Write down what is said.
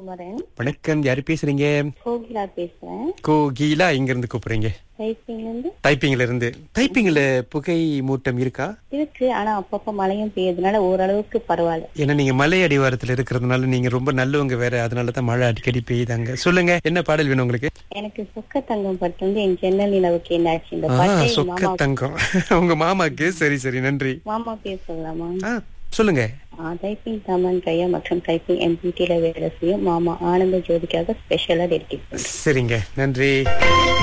குமரன் வணக்கம் யாரு பேசுறீங்க கோகிலா பேசுறேன் கோகிலா இங்க இருந்து கூப்பிடுறீங்க டைப்பிங்ல இருந்து டைப்பிங்ல இருந்து டைப்பிங்ல புகை மூட்டம் இருக்கா இருக்கு ஆனா அப்பப்ப மழையும் பெய்யறதுனால ஓரளவுக்கு பரவாயில்ல ஏன்னா நீங்க மலை அடிவாரத்துல இருக்கிறதுனால நீங்க ரொம்ப நல்லவங்க வேற அதனால தான் மழை அடிக்கடி பெய்யுதாங்க சொல்லுங்க என்ன பாடல் வேணும் உங்களுக்கு எனக்கு சொக்க தங்கம் பட்டு வந்து என் ஜன்னல் நிலவுக்கு என்னாச்சு இந்த ஆ பாட்டை சொக்க மாமா தங்கம் உங்க மாமாக்கு சரி சரி நன்றி மாமா பேர் சொல்லலாமா ஆ சொல்லுங்க டைப்பிங் தாமன் கையா மற்றும் டைப்பிங் எம்பிடில வேலை செய்யும் மாமா ஆனந்த ஜோதிக்காக ஸ்பெஷலா டெடிகேட் சரிங்க நன்றி